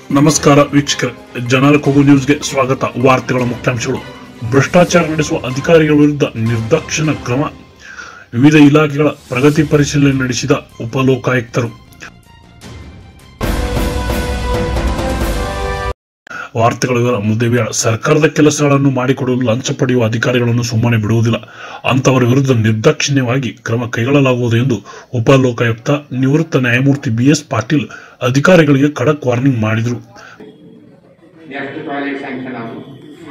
ನಮಸ್ಕಾರ ವೀಕ್ಷಕರೇ ಜನರ ಕೂಗು ನ್ಯೂಸ್ಗೆ ಸ್ವಾಗತ ವಾರ್ತೆಗಳ ಮುಖ್ಯಾಂಶಗಳು ಭ್ರಷ್ಟಾಚಾರ ನಡೆಸುವ ಅಧಿಕಾರಿಗಳ ವಿರುದ್ಧ ನಿರ್ದಾಕ್ಷಿಣ್ಯ ಕ್ರಮ ವಿವಿಧ ಇಲಾಖೆಗಳ ಪ್ರಗತಿ ಪರಿಶೀಲನೆ ನಡೆಸಿದ ಉಪಲೋಕಾಯುಕ್ತರು ವಾರ್ತೆಗಳ ವಿವರ ಮುದ್ದೇಬೇಡ ಸರ್ಕಾರದ ಕೆಲಸಗಳನ್ನು ಮಾಡಿಕೊಡಲು ಲಂಚ ಪಡೆಯುವ ಅಧಿಕಾರಿಗಳನ್ನು ಸುಮ್ಮನೆ ಬಿಡುವುದಿಲ್ಲ ಅಂತವರ ವಿರುದ್ಧ ನಿರ್ದಾಕ್ಷಿಣ್ಯವಾಗಿ ಕ್ರಮ ಕೈಗೊಳ್ಳಲಾಗುವುದು ಎಂದು ಉಪಲೋಕಾಯುಕ್ತ ನಿವೃತ್ತ ನ್ಯಾಯಮೂರ್ತಿ ಬಿಎಸ್ ಪಾಟೀಲ್ ಅಧಿಕಾರಿಗಳಿಗೆ ಖಡಕ್ ವಾರ್ನಿಂಗ್ ಮಾಡಿದರು ಎಷ್ಟು ಟಾಯ್ಲೆಟ್ ಸ್ಯಾಂಕ್ಷನ್ ಆದವು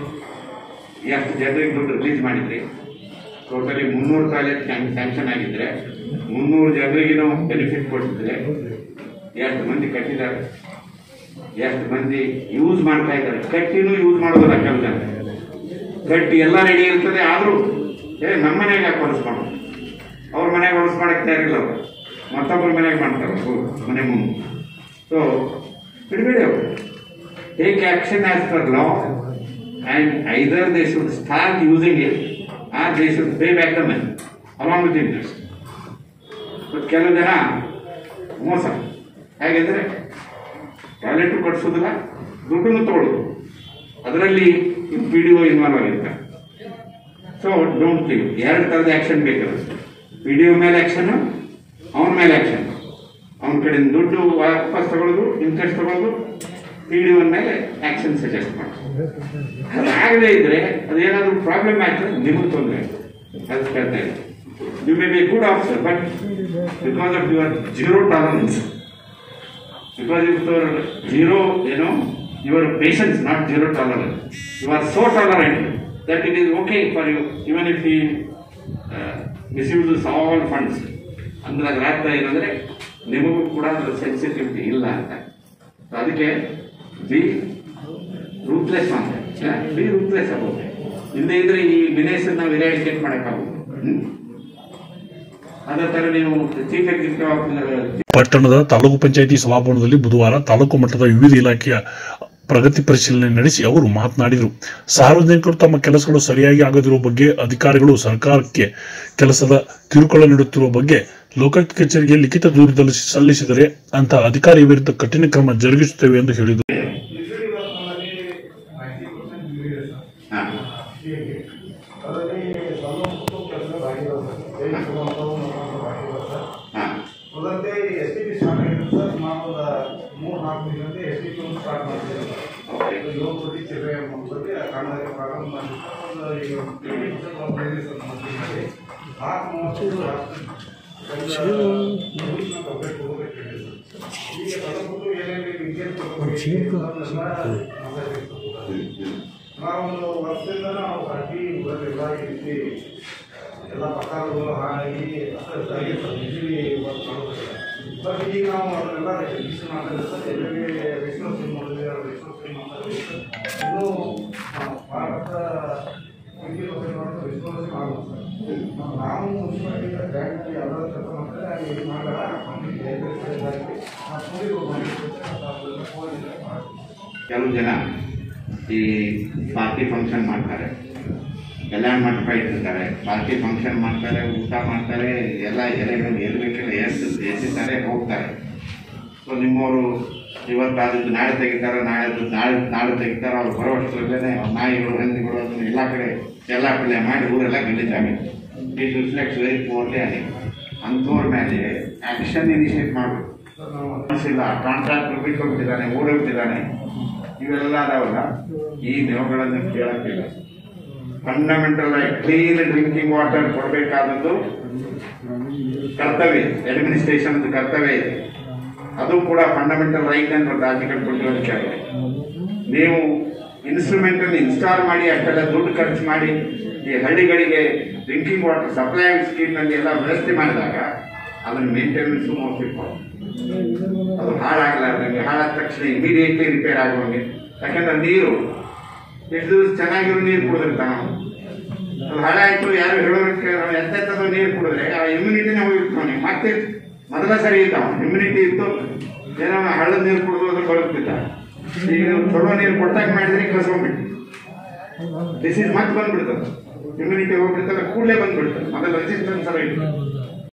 ಎಷ್ಟು ಜನರಿಗೆ ದುಡ್ಡು ರಿಲೀಸ್ ಮಾಡಿದ್ರಿ ಟೋಟಲಿ ಮುನ್ನೂರು ಟಾಯ್ಲೆಟ್ ಸ್ಯಾಂಕ್ಷನ್ ಆಗಿದ್ರೆ ಮುನ್ನೂರು ಜನರಿಗೂ ಬೆನಿಫಿಟ್ ಕೊಟ್ಟಿದ್ರೆ ಎಷ್ಟು ಮಂದಿ ಕಟ್ಟಿದ್ದಾರೆ ಎಷ್ಟು ಮಂದಿ ಯೂಸ್ ಮಾಡ್ತಾ ಇದ್ದಾರೆ ಕಟ್ಟಿನೂ ಯೂಸ್ ಮಾಡೋದಿಲ್ಲ ಕೆಲವು ಜನ ಕಟ್ಟಿ ಎಲ್ಲ ರೆಡಿ ಇರ್ತದೆ ಆದರೂ ಏ ನಮ್ಮ ಮನೆಗೆ ಯಾಕೆ ಹೊಲಿಸ್ಕೊಂಡು ಅವ್ರ ಮನೆಗೆ ಹೊಲಿಸ್ಕೊಳಕ್ಕೆ ತಯಾರಿಲ್ಲ ಅವರು ಮತ್ತೊಬ್ಬರ ಮನೆಗೆ ಮಾಡ್ತಾರೆ ಅವ್ರು ಮನೆ ಮುಂದೆ ಸೊ ಬಿಡಬೇಡಿ ಅವರು take action as per law and either they should start using it or they should pay back the money along with interest. But ಕೆಲವು ಜನ ಮೋಸ ಹೇಗೆಂದ್ರೆ ಟಾಯ್ಲೆಟ್ ಕಟ್ಸೋದಿಲ್ಲ ದುಡ್ಡನ್ನು ತಗೊಳ್ಳೋದು ಅದರಲ್ಲಿ ಪಿ ಡಿ ಒ ಇನ್ವಾಲ್ವ್ ಆಗಿರ್ತಾರೆ ಸೊ ಡೋಂಟ್ ಲೀವ್ ಎರಡು ಥರದ action ಬೇಕಾಗುತ್ತೆ ಪಿ ಡಿ ಒ ಮೇಲೆ ಆಕ್ಷನ್ ಅವನ ಮೇಲೆ ಆಕ್ಷನ್ ಅವನ ಕಡೆಯಿಂದ ದುಡ್ಡು ವಾಪಸ್ ತಗೊಳ್ಳೋದು ಇಂಟ್ರೆಸ್ಟ್ ತಗೊಳ್ಳೋದು ಪಿ ಡಿ ಒನ್ ಮೇಲೆ ಆಕ್ಷನ್ ಸಜೆಸ್ಟ್ ಮಾಡೋದು ಅದು ಆಗದೇ ಇದ್ರೆ ಅದೇನಾದ್ರೂ ಪ್ರಾಬ್ಲಮ್ ಆಯ್ತು ನಿಮಗೆ ತೊಂದರೆ ಅದು ಕೇಳ್ತಾ ಇದೆ you may be good officer but because of your zero tolerance because if your zero ಏನೋ your patience not zero tolerance you are so tolerant that it is okay for you even if ಈ misuses all funds ಅಂದ್ರೆ ಅದರ ಅರ್ಥ ಏನಂದ್ರೆ ನಿಮಗೂ ಕೂಡ ಅದರ sensitivity ಇಲ್ಲ ಅಂತ So ಅದಕ್ಕೆ ಬಿ ರೂತ್ಲೆಸ್ ಅಂತ ಬಿ ರೂತ್ಲೆಸ್ ಆಗೋದು ಇಲ್ಲದೆ ಇದ್ರೆ ಈ ವಿನೇಶ್ ನಾವು ಇರಾಡಿಕೇಟ್ ಮಾಡೋಕ್ಕಾಗೋದು ಹ್ಮ್? ಅದೇ ತರ ನೀವು ಚೀಫ್ ಎಕ್ಸಿಕ್ಯೂಟಿವ್ ಆಫೀಸರ್ ಪಟ್ಟಣದ ತಾಲೂಕು ಪಂಚಾಯಿತಿ ಸಭಾಭವನದಲ್ಲಿ ಬುಧವಾರ ತಾಲೂಕು ಮಟ್ಟದ ವಿವಿಧ ಇಲಾಖೆಯ ಪ್ರಗತಿ ಪರಿಶೀಲನೆ ನಡೆಸಿ ಅವರು ಮಾತನಾಡಿದರು ಸಾರ್ವಜನಿಕರು ತಮ್ಮ ಕೆಲಸಗಳು ಸರಿಯಾಗಿ ಆಗದಿರುವ ಬಗ್ಗೆ ಅಧಿಕಾರಿಗಳು ಸರ್ಕಾರಕ್ಕೆ ಕೆಲಸದ ಕಿರುಕುಳ ನೀಡುತ್ತಿರುವ ಬಗ್ಗೆ ಲೋಕಾಯುಕ್ತ ಕಚೇರಿಗೆ ಲಿಖಿತ ದೂರದಲ್ಲಿ ಸಲ್ಲಿಸಿದರೆ ಅಂತ ಅಧಿಕಾರಿ ವಿರುದ್ಧ ಕಠಿಣ ಕ್ರಮ ಜರುಗಿಸುತ್ತೇವೆ ಎಂದು ಹೇಳಿದರು ಹಾ ಅದರಲ್ಲಿ ಸ್ವಲ್ಪ ಕೆಲಸ ಆಗಿರೋದು ಹಾ ಉಳಿದಂತೆ ಎಸ್ ಟಿ ಪಿ ಸ್ಟಾರ್ಟ್ ಆಗಿರೋದು ಸರ್ ಸುಮಾರು ಒಂದು ಮೂರು ನಾಲ್ಕು ದಿನದಿಂದ ಎಸ್ ಟಿ ಪಿ ಒಂದು ಸ್ಟಾರ್ಟ್ ಮಾಡ್ತೀವಿ ಓಕೆ ಏಳು ಕೋಟಿ ಚಿಲ್ಲರೆ ಬಗ್ಗೆ ಕನ್ನಡಕ್ಕೆ ಪ್ರಾರಂಭ ಮಾಡಿದ್ದು ಒಂದು ಈಗ ಏಯ್ಟಿ ಪರ್ಸೆಂಟ್ ಒಂದು ಬಂದಿದೆ ಸರ್ ನಮ್ಮ ಟೀಮಲ್ಲಿ ನಾಲ್ಕು ಮೂವತ್ತು ಕಂಪ್ಲೀಟ್ ಹೋಗ್ಬೇಕು ಹೇಳಿ ಸರ್ ಈಗ ತಗೊಂಡ್ಬಿಟ್ಟು ಏನೇನು ನಾವೊಂದು ವರ್ಷದಿಂದ ನಾವು ಅಡ್ಡಿ ಬರಲಿಲ್ಲ ಈ ರೀತಿ ಎಲ್ಲ ಪ್ರಕಾರಗಳು ಹಾಗಾಗಿ ಅಷ್ಟಾಗಿ ಈಸಿಲಿ ವರ್ಕ್ ಮಾಡೋದಿಲ್ಲ ಬಟ್ ಈಗ ನಾವು ಅದನ್ನೆಲ್ಲ ರಿಜಿಸ್ಟರ್ ಮಾಡಿದ್ರೆ ಸರ್ ಎಲ್ಲರಿಗೆ ರಿಜಿಸ್ಟರ್ ಸಿಮ್ ಮಾಡಿದ್ರೆ ರಿಜಿಸ್ಟರ್ ಸಿಮ್ ಮಾಡಿದ್ರೆ ಇನ್ನೂ ಆ, ಭಾರತ ಟ್ವೆಂಟಿ ಪರ್ಸೆಂಟ್ ಮಾತ್ರ ರಿಜಿಸ್ಟರ್ ಸಿಮ್ ಆಗುತ್ತೆ ಸರ್ ನಾವು ಮುನ್ಸಿಪಾಲಿಟಿ ಬ್ಯಾಂಕ್ ಯಾವ್ದಾದ್ರು ಕೆಲಸ ಮಾಡಿದ್ರೆ ಇದು ಮಾಡಲ್ಲ ಕಂಪ್ಲೀಟ್ ಲೈಬ್ರರಿ ಕೆಲವು ಜನ ಈ ಪಾರ್ಟಿ ಫಂಕ್ಷನ್ ಮಾಡ್ತಾರೆ ಕಲ್ಯಾಣ ಮಂಟಪ ಇಟ್ಟಿರ್ತಾರೆ ಪಾರ್ಟಿ ಫಂಕ್ಷನ್ ಮಾಡ್ತಾರೆ ಊಟ ಮಾಡ್ತಾರೆ ಎಲ್ಲ ಎಲೆಗಳು ಎಲ್ಲಿ ಬೇಕೆಲ್ಲ ಎಸ್ ಎಸಿತಾರೆ ಹೋಗ್ತಾರೆ ಸೊ ನಿಮ್ಮವರು ಇವತ್ತಾದದ್ದು ನಾಳೆ ತೆಗಿತಾರೆ ನಾಳೆ ನಾಳೆ ನಾಳೆ ತೆಗಿತಾರೆ ಅವ್ರು ಬರೋ ಅಷ್ಟರಲ್ಲೇ ನಾಯಿಗಳು ಹಂದಿಗಳು ಅದನ್ನ ಎಲ್ಲ ಕಡೆ ಎಲ್ಲ ಪಲ್ಯ ಮಾಡಿ ಊರೆಲ್ಲ ಗಲೀಜಾಗುತ್ತೆ ಇಟ್ ರಿಫ್ಲೆಕ್ಟ್ಸ್ ವೆರಿ ಪೋರ್ಲಿ ಆಗಿ ಅಂಥವ್ರ ಮೇಲೆ ಆ್ಯಕ್ಷನ್ ಇನಿಷಿಯೇಟ್ ಮಾಡಬೇಕು ಇಲ್ಲ ಕಾಂಟ್ರಾಕ್ಟ್ ಬಿಟ್ಕೊಬಿಟ್ಟಿದ್ದಾನೆ ಓಡೋಗ್ಬಿಟ್ಟಿದ್ದಾನೆ ಇವೆಲ್ಲ ಅದಾವಲ್ಲ ಈ ನೆವಗಳನ್ನು ಕೇಳಕ್ಕಿಲ್ಲ ಫಂಡಮೆಂಟಲ್ ಆಗಿ ಕ್ಲೀನ್ ಡ್ರಿಂಕಿಂಗ್ ವಾಟರ್ ಕೊಡಬೇಕಾದದ್ದು ಕರ್ತವ್ಯ ಅಡ್ಮಿನಿಸ್ಟ್ರೇಷನ್ ಕರ್ತವ್ಯ ಇದೆ ಅದು ಕೂಡ ಫಂಡಮೆಂಟಲ್ ರೈಟ್ ಅಂತ ರಾಜ್ಯಗಳು ಕೊಟ್ಟಿರೋದಕ್ಕೆ ಆಗಿದೆ ನೀವು ಇನ್ಸ್ಟ್ರೂಮೆಂಟ್ ಅನ್ನು ಇನ್ಸ್ಟಾಲ್ ಮಾಡಿ ಅಷ್ಟೆಲ್ಲ ದುಡ್ಡು ಖರ್ಚು ಮಾಡಿ ಈ ಹಳ್ಳಿಗಳಿಗೆ ಡ್ರಿಂಕಿಂಗ್ ವಾಟರ್ ಸಪ್ಲೈ ಸ್ಕೀಮ್ ನಲ್ಲಿ ಎಲ್ಲ ವ್ಯವಸ್ಥೆ ಮಾಡಿದಾಗ ಅದನ್ನ ಮೇಂಟೆನೆನ್ಸ್ ಮೋಸ್ಟ್ ಇಂಪಾರ್ಟೆಂಟ್ ಅದು ಹಾಳಾಗಲಾರ್ದಂಗೆ ಹಾಳಾದ ತಕ್ಷಣ ಇಮಿಡಿಯೇಟ್ಲಿ ರಿಪೇರ್ ಆಗುವಂಗೆ ಯಾಕಂದ್ರೆ ನೀರು ಎಷ್ಟು ದಿವಸ ಚೆನ್ನಾಗಿರೋ ನೀರು ಕುಡಿದಿರ್ತಾನ ಅದು ಹಾಳಾಯ್ತು ಯಾರು ಹೇಳೋದಕ್ಕೆ ಎಂತೆಂಥದ್ದು ನೀರು ಕುಡಿದ್ರೆ ಆ ಇಮ್ಯುನಿಟಿನೇ ಹೋಗಿರ್ತಾನೆ ಮತ್ತೆ ಮೊದಲ ಸರಿ ಇದ್ದಾವ ಇಮ್ಯುನಿಟಿ ಇತ್ತು ಏನೋ ಹಳ್ಳದ ನೀರು ಕುಡಿದು ಅದು ಬರುತ್ತಿದ್ದ ಈಗ ನೀವು ಚಲೋ ನೀರು ಕೊಟ್ಟಾಗ ಮಾಡಿದ್ರೆ ಕಳ್ಸ್ಕೊಂಡ್ಬಿಟ್ಟು ಡಿಸೀಸ್ ಮತ್ತೆ ಬಂದ್ಬಿಡ್ತದೆ ಇಮ್ಯುನಿಟಿ ಹೋಗ್ಬಿಡ್ತದೆ ಕೂಡಲೇ ಬಂದ್ಬಿಡ್ತದೆ ಮೊದಲು ರೆಸಿಸ್ಟೆನ್ಸ್ ಎಲ್ಲ ಇತ್ತು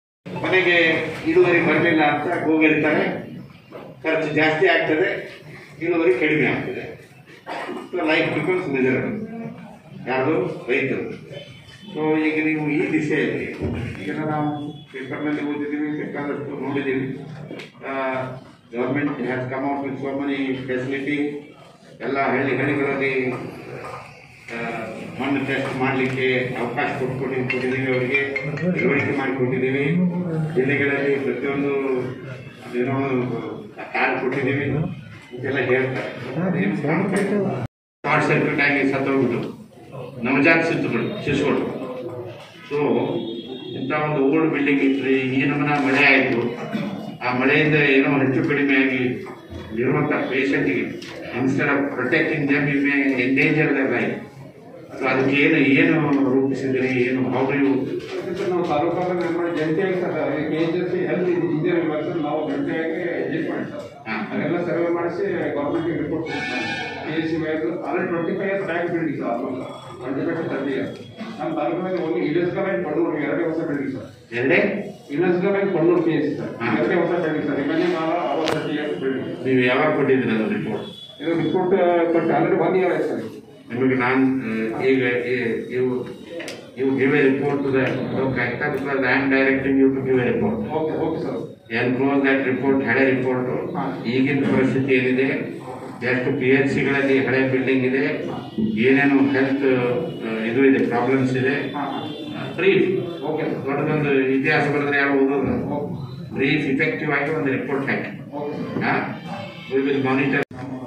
ಕೊನೆಗೆ ಇಳುವರಿ ಬರಲಿಲ್ಲ ಅಂತ ಕೂಗಿರ್ತಾರೆ ಖರ್ಚು ಜಾಸ್ತಿ ಆಗ್ತದೆ ಇಳುವರಿ ಕಡಿಮೆ ಆಗ್ತದೆ ಲೈಫ್ ಬಿಕಮ್ಸ್ ಮಿಸರಬಲ್ ಯಾರ್ದು ರೈತರು ಸೊ ಈಗ ನೀವು ಈ ದಿಶೆಯಲ್ಲಿ ಈಗ ನಾವು ಪೇಪರ್ನಲ್ಲಿ ಓದಿದ್ದೀವಿ ಬೇಕಾದಷ್ಟು ನೋಡಿದ್ದೀವಿ government has come out with so many facility ಎಲ್ಲ ಹಳ್ಳಿ ಹಳ್ಳಿಗಳಲ್ಲಿ ಆ, ಮಣ್ಣು ಟೆಸ್ಟ್ ಮಾಡಲಿಕ್ಕೆ ಅವಕಾಶ ಕೊಟ್ಕೊಂಡು ಕೊಟ್ಟಿದ್ದೀವಿ ಅವರಿಗೆ ತಿಳುವಳಿಕೆ ಮಾಡಿಕೊಟ್ಟಿದ್ದೀವಿ ಜಿಲ್ಲೆಗಳಲ್ಲಿ ಪ್ರತಿಯೊಂದು ಏನೋ ಕಾರ್ಡ್ ಕೊಟ್ಟಿದ್ದೀವಿ ಇದೆಲ್ಲ ಹೇಳ್ತಾರೆ ಶಾರ್ಟ್ ಸರ್ಕ್ಯೂಟ್ ಆಗಿ ಸತ್ತೋಗ್ಬಿಟ್ಟು ನವಜಾತ ಶಿಶುಗಳು ಶಿಶುಗಳು ಸೊ ಇಂಥ ಒಂದು ಓಲ್ಡ್ ಬಿಲ್ಡಿಂಗ್ ಇತ್ತು ಈ ನಮನ ಮಳೆ ಆಯಿತು ಆ ಮಳೆಯಿಂದ ಏನೋ ಹೆಚ್ಚು ಕಡಿಮೆ ಆಗಿ ಇರುವಂಥ ಪೇಷಂಟಿಗೆ instead of protecting them you may endanger the life so ಅದಕ್ಕೆ ಏನು ಏನು ರೂಪಿಸಿದಿರಿ ಏನು ಹೌ ಯು ಸರ್, ನಾವು ತಾಲೂಕಾದ ನಮ್ಮ ಜಂಟಿಯಾಗಿ sir K H S C health engineering work ನಾವು ಜಂಟಿಯಾಗಿ ಏಜ್ ಮಾಡಿ ಸರ್ ಹಾ. ಅದೆಲ್ಲ ಸರ್ವೆ ಮಾಡಿಸಿ ಗೌರ್ಮೆಂಟ್ಗೆ report K S C wise already twenty five years back building sir almost twenty five thirty years ನಮ್ಮ ತಾಲೂಕಿನಲ್ಲಿ ಓನ್ಲಿ ಇಡಸ್ಕಲ್ ಆ್ಯಂಡ್ ಪಣ್ಣೂರು ಎರಡೇ ಹೊಸ ಬಿಲ್ಡಿಂಗ್ ಸರ್ ಎರಡೇ ಇಡಸ್ಕಲ್ ಆ್ಯಂಡ್ ಪಣ್ಣೂರು ಕೆ ಎಸ್ ಸಿ ಸರ್ ಹಾ. ಎರಡೇ ಹೊಸ building sir remaining all our thirty years building ನೀವು ಯಾವಾಗ ಕೊಟ್ಟಿದ್ದೀರಿ ಅದು ರಿಪೋರ್ಟ್ ಇದು ರಿಪೋರ್ಟ್ ಕೊಟ್ಟು ಆಲ್ರೆಡಿ ಒನ್ ಇಯರ್ ಆಯ್ತು ಸರ್ ನಿಮಗೆ ನಾನು ಈಗ ಈ- ಇವು ಇವು give a report to the ಆಯ್ತಾ because I am directing you to give a report okay okay sir enclose that report ಹಳೆ ರಿಪೋರ್ಟ್ ಹಾ. ಈಗಿನ ಪರಿಸ್ಥಿತಿ ಏನಿದೆ ಎಷ್ಟು ಪಿ ಎಚ್ ಸಿಗಳಲ್ಲಿ ಹಳೆ ಬಿಲ್ಡಿಂಗ್ ಇದೆ ಏನೇನು ಹೆಲ್ತ್ ಇದು ಇದೆ ಪ್ರಾಬ್ಲಮ್ಸ್ ಇದೆ ಹಾಂ ಹಾಂ ಬ್ರೀಫ್ ಓಕೆ ಸರ್ ದೊಡ್ಡದೊಂದು ಇತಿಹಾಸ ಬರೆದ್ರೆ ಯಾರು ಓದೋದು ಓಕೆ ಬ್ರೀಫ್ ಇಫೆಕ್ಟಿವ್ ಆಗಿ ಒಂದು ರಿಪೋರ್ಟ್ ಹಾಕಿ okay sir we will monitor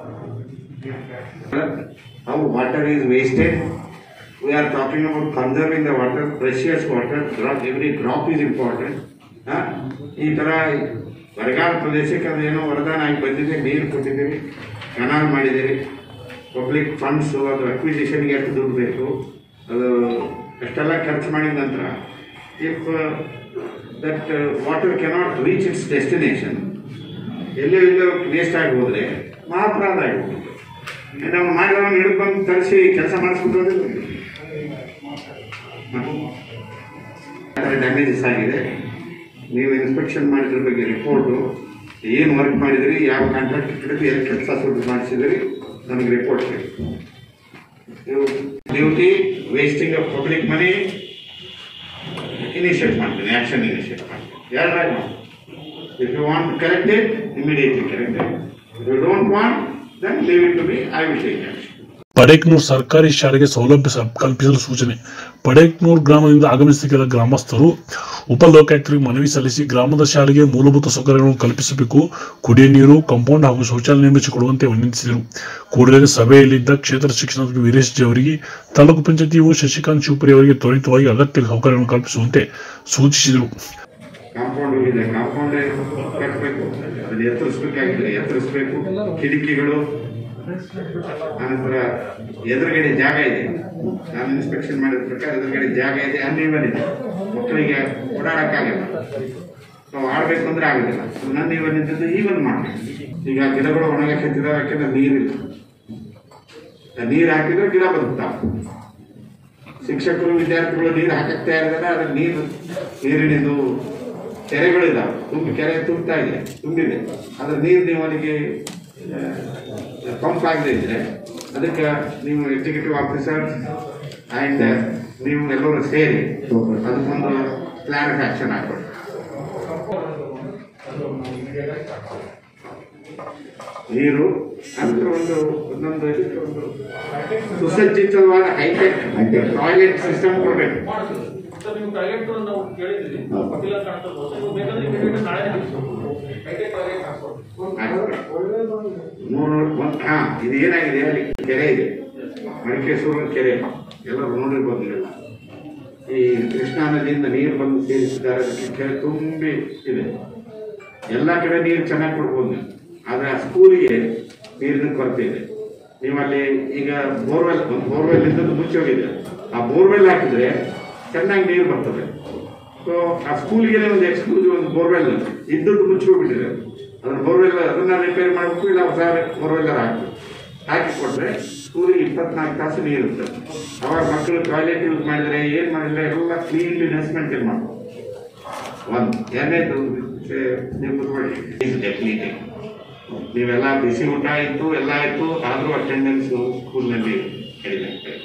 how water is wasted. We are talking about conserving the water, precious water, drop, every drop is important. ಹ? ಈ ಥರ ಬರಗಾಲ ಪ್ರದೇಶಕ್ಕೆ ಅದೇನೋ ವರದಾನ ಆಗಿ ಬಂದಿದೆ ನೀರು ಕೊಟ್ಟಿದ್ದೀವಿ ಕೆನಾಲ್ ಮಾಡಿದ್ದೀವಿ ಪಬ್ಲಿಕ್ ಫಂಡ್ಸು ಅದು ಅಕ್ವಿಸಿಷನ್ಗೆ ಎಷ್ಟು ದುಡ್ಡು ಬೇಕು ಅದು ಅಷ್ಟೆಲ್ಲ ಖರ್ಚು ಮಾಡಿದ ನಂತರ if that water cannot reach its destination ಎಲ್ಲೋ ಎಲ್ಲೋ ವೇಸ್ಟ್ ಆಗಿ ಹೋದ್ರೆ ಮಹಾಪರಾಧ ಆಗಿಬಿಟ್ಟು ನಾವು ಮಾಡಿದವನ್ನ ಹಿಡಿದು ಬಂದು ತರಿಸಿ ಕೆಲಸ ಮಾಡಿಸ್ಬಿಟ್ಟು ಡ್ಯಾಮೇಜಸ್ ಆಗಿದೆ ನೀವು ಇನ್ಸ್ಪೆಕ್ಷನ್ ಮಾಡಿದ್ರ ಬಗ್ಗೆ ರಿಪೋರ್ಟು ಏನು ವರ್ಕ್ ಮಾಡಿದ್ರಿ ಯಾವ ಕಾಂಟ್ರಾಕ್ಟ್ ಹಿಡಿದು ಎಲ್ಲಿ ಕೆಲಸ ಸುಟ್ಟು ಮಾಡಿಸಿದ್ರಿ ನಮಗೆ ರಿಪೋರ್ಟ್ ಬೇಕು ನೀವು duty wasting of public money initiate ಮಾಡ್ತೀನಿ ಆ್ಯಕ್ಷನ್ ಇನಿಷಿಯೇಟ್ ಮಾಡ್ತೀನಿ ಎರಡರಾಗ ಮಾಡಿ If you want to correct it, immediately correct it. If you don't want, then leave it to me, I will take action. ಪಡೇಕ್ನೂರ್ ಸರ್ಕಾರಿ ಶಾಲೆಗೆ ಸೌಲಭ್ಯ ಸ- ಕಲ್ಪಿಸಲು ಸೂಚನೆ ಪಡೇಕ್ನೂರ್ ಗ್ರಾಮದಿಂದ ಆಗಮಿಸಿದ ಗ್ರಾಮಸ್ಥರು ಉಪಲೋಕಾಯುಕ್ತರಿಗೆ ಮನವಿ ಸಲ್ಲಿಸಿ ಗ್ರಾಮದ ಶಾಲೆಗೆ ಮೂಲಭೂತ ಸೌಕರ್ಯಗಳನ್ನು ಕಲ್ಪಿಸಬೇಕು ಕುಡಿಯ ನೀರು ಕಾಂಪೌಂಡ್ ಹಾಗೂ ಶೌಚಾಲಯ ನಿರ್ಮಿಸಿಕೊಡುವಂತೆ ವಿನಂತಿಸಿದರು ಕೂಡಲೇ ಸಭೆಯಲ್ಲಿದ್ದ ಕ್ಷೇತ್ರ ಶಿಕ್ಷಣಾಧಿಕಾರಿ ವೀರೇಶ್ ಜಿ ಅವರಿಗೆ ತಾಲೂಕು ಪಂಚಾಯತಿ ಇಒ ಶಶಿಕಾಂತ್ ಶಿವಪುರಿ ಅವರಿಗೆ ತ್ವರಿತವಾಗಿ ಅಗತ್ಯ ಸೌಕರ್ಯಗಳನ್ನು ಕಲ್ಪಿಸುವಂತೆ ಸೂಚಿಸಿದರು ಕಾಂಪೌಂಡ್ ಇದೆ ಕಾಂಪೌಂಡ್ ಕಟ್ಟಬೇಕು ಅದನ್ನ ಎತ್ತರಿಸ್ಬೇಕಾಗಿದ್ರೆ ಎತ್ತರಿಸ್ಬೇಕು ಕಿಟಕಿಗಳು ಆನಂತರ ಎದುರುಗಡೆ ಜಾಗ ಇದೆ ನಾನು ಇನ್ಸ್ಪೆಕ್ಷನ್ ಮಾಡಿದ ಪ್ರಕಾರ ಎದುರುಗಡೆ ಜಾಗ ಇದೆ ಅನ್ಇವನ್ ಇದೆ ಮಕ್ಕಳಿಗೆ ಓಡಾಡಕ್ಕಾಗಲ್ಲ ನಾವು ಆಡ್ಬೇಕು ಅಂದ್ರೆ ಆಗೋದಿಲ್ಲ ನನ್ನ ಇವನ್ ಇದ್ದದ್ದು ಈವನ್ ಮಾಡಬೇಕು ಈಗ ಗಿಡಗಳು ಒಣಗಕ್ಕೆ ಹತ್ತಿದಾವೆ ಯಾಕೆಂದ್ರೆ ನೀರಿಲ್ಲ ನೀರು ಹಾಕಿದ್ರೆ ಗಿಡ ಬದುಕ್ತಾವೆ ಶಿಕ್ಷಕರು ವಿದ್ಯಾರ್ಥಿಗಳು ನೀರು ಹಾಕಕ್ತಾ ಇದ್ದಾರೆ ಅದ್ರ ನೀರು ನೀರಿನಿಂದು ಕೆರೆಗಳಿದಾವೆ ತುಂಬಿ ಕೆರೆ ತುಂಬ್ತಾ ಇದೆ ತುಂಬಿದೆ ಅದ್ರ ನೀರು ನೀವು ಅವನಿಗೆ ಪಂಪ್ ಆಗದೆ ಇದ್ರೆ ಅದಕ್ಕೆ ನೀವು ಎಕ್ಸಿಕ್ಯೂಟಿವ್ ಆಫೀಸರ್ ಆ್ಯಂಡ್ ನೀವು ಎಲ್ಲರೂ ಸೇರಿ ಅದಕ್ಕೊಂದು ಪ್ಲಾನ್ ಆಫ್ ಆಕ್ಷನ್ ಹಾಕೊಡಿ ನೀರು ನಂತರ ಒಂದು ಒಂದೊಂದು ಇದಕ್ಕೆ ಒಂದು ಸುಸಜ್ಜಿತವಾದ ಹೈಟೆಕ್ ಟಾಯ್ಲೆಟ್ ಸಿಸ್ಟಮ್ ಕೊಡಬೇಕು ಸರ್ ನೀವು ಟಾಯ್ಲೆಟ್ ನಾವು ಕೇಳಿದ್ರಿ ಗೊತ್ತಿಲ್ಲ ಕಾಣ್ತದೆ ಸರ್ ನೀವು ಬೇಕಾದ್ರೆ ಇಮಿಡಿಯೇಟ್ ನಾಳೆ ಹಾಕಿಸ್ಬೋದು ಐಟೆ ಟಾಯ್ಲೆಟ್ ಹಾಕ್ಬೋದು ಮೂರು ಒಂದು ಹಾ ಇದು ಏನಾಗಿದೆ ಅಲ್ಲಿ ಕೆರೆ ಇದೆ ಮಡಿಕೇಶ್ವರ ಕೆರೆ ಎಲ್ಲರೂ ನೋಡಿರ್ಬೋದು ನೀವೆಲ್ಲ ಈ ಕೃಷ್ಣಾ ನದಿಯಿಂದ ನೀರು ಬಂದು ಸೇರಿಸಿದ್ದಾರೆ ಅದಕ್ಕೆ ಕೆರೆ ತುಂಬಿ ಇದೆ ಎಲ್ಲ ಕಡೆ ನೀರು ಚೆನ್ನಾಗಿ ಕೊಡ್ಬೋದು ನೀವು ಆದರೆ ಆ ಸ್ಕೂಲಿಗೆ ನೀರಿನ ಕೊರತೆ ಇದೆ ನೀವು ಅಲ್ಲಿ ಈಗ ಬೋರ್ವೆಲ್ ಒಂದು ಬೋರ್ವೆಲ್ ಇದ್ದದ್ದು ಮುಚ್ಚಿ ಹೋಗಿದೆ ಆ ಬೋರ್ವೆಲ್ ಹಾಕಿದ್ರೆ ಚೆನ್ನಾಗಿ ನೀರು ಬರ್ತದೆ ಸೊ ಆ ಸ್ಕೂಲಿಗೆ ಒಂದು ಎಕ್ಸ್ಕ್ಲೂಸಿವ್ ಒಂದು ಬೋರ್ವೆಲ್ ಇದ್ದದ್ದು ಮುಚ್ಚಿಬಿಟ್ಟಿದೆ ಅದನ್ನ ಬೋರ್ವೆಲ್ ಅದನ್ನ ರಿಪೇರ್ ಮಾಡಬೇಕು ಇಲ್ಲ ಹೊಸ ಬೋರ್ವೆಲ್ ಹಾಕಿ ಹಾಕಿ ಕೊಟ್ರೆ ಸ್ಕೂಲಿಗೆ ಇಪ್ಪತ್ನಾಲ್ಕು ತಾಸು ನೀರು ಇರ್ತದೆ ಅವಾಗ ಮಕ್ಕಳು ಟಾಯ್ಲೆಟ್ ಯೂಸ್ ಮಾಡಿದ್ರೆ ಏನು ಮಾಡಿದ್ರೆ ಎಲ್ಲ ಕ್ಲೀನ್ಲಿನೆಸ್ ಮೇಂಟೈನ್ ಮಾಡಬೇಕು ಒಂದು ಎರಡನೇದು ನೀವು ಡೆಫಿನಿಟಿ ನೀವೆಲ್ಲ ಬಿಸಿ ಊಟ ಆಯಿತು ಎಲ್ಲ ಆಯಿತು ಆದರೂ ಅಟೆಂಡೆನ್ಸ್ ಸ್ಕೂಲ್ನಲ್ಲಿ ಕಡಿಮೆ ಆಗ್ತಾ ಇದೆ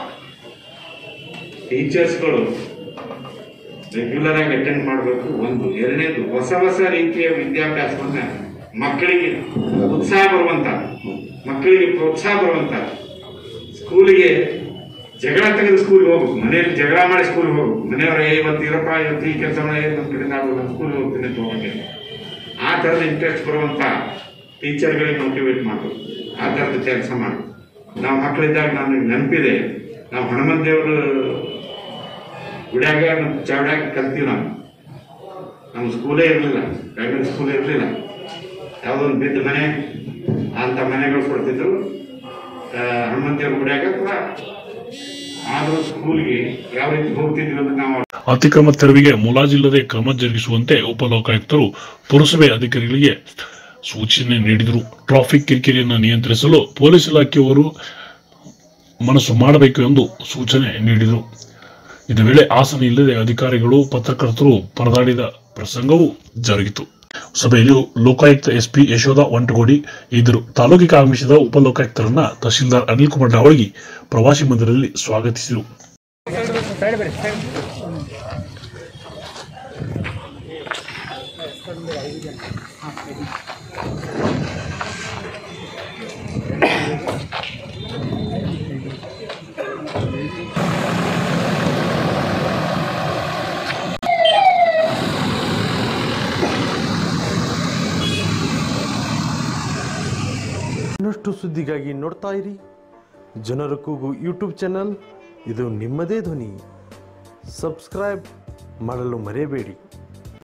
ಟೀಚರ್ಸ್ಗಳು ರೆಗ್ಯುಲರ್ ಆಗಿ ಅಟೆಂಡ್ ಮಾಡಬೇಕು ಒಂದು ಎರಡನೇದು ಹೊಸ ಹೊಸ ರೀತಿಯ ವಿದ್ಯಾಭ್ಯಾಸವನ್ನ ಮಕ್ಕಳಿಗೆ ಉತ್ಸಾಹ ಬರುವಂತ ಮಕ್ಕಳಿಗೆ ಪ್ರೋತ್ಸಾಹ ಬರುವಂತ ಸ್ಕೂಲಿಗೆ ಜಗಳ ತೆಗೆದು ಸ್ಕೂಲ್ಗೆ ಹೋಗ್ಬೇಕು ಮನೆಯಲ್ಲಿ ಜಗಳ ಮಾಡಿ ಸ್ಕೂಲ್ಗೆ ಹೋಗ್ಬೇಕು ಮನೆಯವ್ರ ಇವತ್ತು ಇರಪ್ಪ ಇವತ್ತು ಈ ಕೆಲಸ ಮಾಡಿ ನಮ್ಮ ಕಡೆಯಿಂದ ಆಗೋದು ಸ್ಕೂಲ್ಗೆ ಹೋಗ್ತೀನಿ ಅಂತ ಹೋಗಂಗೆ ಆ ಥರದ ಇಂಟ್ರೆಸ್ಟ್ ಬರುವಂತ ಟೀಚರ್ಗಳಿಗೆ ಮೋಟಿವೇಟ್ ಮಾಡಬೇಕು ಆ ಥರದ ಕೆಲಸ ಮಾಡಿ ನಾವು ಮಕ್ಕಳಿದ್ದಾಗ ನನಗೆ ನೆನಪಿದೆ ನಾವು ಹನುಮಂತ ದೇವರು ಗುಡ್ಯಾಗ ಮತ್ತು ಚಾವಡ್ಯಾಗ ಕಲ್ತೀವಿ ನಾವು ನಮ್ಮ ಸ್ಕೂಲೇ ಇರಲಿಲ್ಲ ಪ್ರೈವೇಟ್ ಸ್ಕೂಲೇ ಇರಲಿಲ್ಲ ಯಾವುದೋ ಒಂದು ಬಿದ್ದ ಮನೆ ಅಂತ ಮನೆಗಳು ಕೊಡ್ತಿದ್ರು ಹನುಮಂತ ದೇವ್ರ ಗುಡ್ಯಾಗ ಅಥವಾ ಆದರೂ ಸ್ಕೂಲ್ಗೆ ಯಾವ ರೀತಿ ಹೋಗ್ತಿದ್ವಿ ಅಂತ ನಾವು ಅತಿಕ್ರಮ ತೆರವಿಗೆ ಮುಲಾಜಿಲ್ಲದೆ ಕ್ರಮ ಜರುಗಿಸುವಂತೆ ಉಪಲೋಕಾಯುಕ್ತರು ಪುರಸಭೆ ಅಧಿಕಾರಿಗಳಿಗೆ ಸೂಚನೆ ನೀಡಿದರು ಟ್ರಾಫಿಕ್ ಕಿರಿಕಿರಿಯನ್ನು ನಿಯಂತ್ರಿಸಲು ಪೊಲೀಸ್ ಇಲಾಖೆಯವರು ಮನಸ್ಸು ಮಾಡಬೇಕು ಎಂದು ಸೂಚನೆ ನೀಡಿದರು ಇದೇ ವೇಳೆ ಆಸನ ಇಲ್ಲದೆ ಅಧಿಕಾರಿಗಳು ಪತ್ರಕರ್ತರು ಪರದಾಡಿದ ಪ್ರಸಂಗವೂ ಜರುಗಿತು ಸಭೆಯಲ್ಲಿ ಲೋಕಾಯುಕ್ತ ಎಸ್ಪಿ ಯಶೋಧ ವಂಟಗೋಡಿ ಇದ್ದರು ತಾಲೂಕಿಗೆ ಆಗಮಿಸಿದ ಉಪಲೋಕಾಯುಕ್ತರನ್ನ ತಹಶೀಲ್ದಾರ್ ಅನಿಲ್ ಕುಮಾರ್ ಡಾವಳಗಿ ಪ್ರವಾಸಿ ಮಂದಿರದಲ್ಲಿ ಸ್ವಾಗತಿಸಿದರು ಇನ್ನಷ್ಟು ಸುದ್ದಿಗಾಗಿ ನೋಡ್ತಾ ಇರಿ ಜನರ ಕೂಗು ಯೂಟ್ಯೂಬ್ ಚಾನಲ್ ಇದು ನಿಮ್ಮದೇ ಧ್ವನಿ ಸಬ್ಸ್ಕ್ರೈಬ್ ಮಾಡಲು ಮರೆಯಬೇಡಿ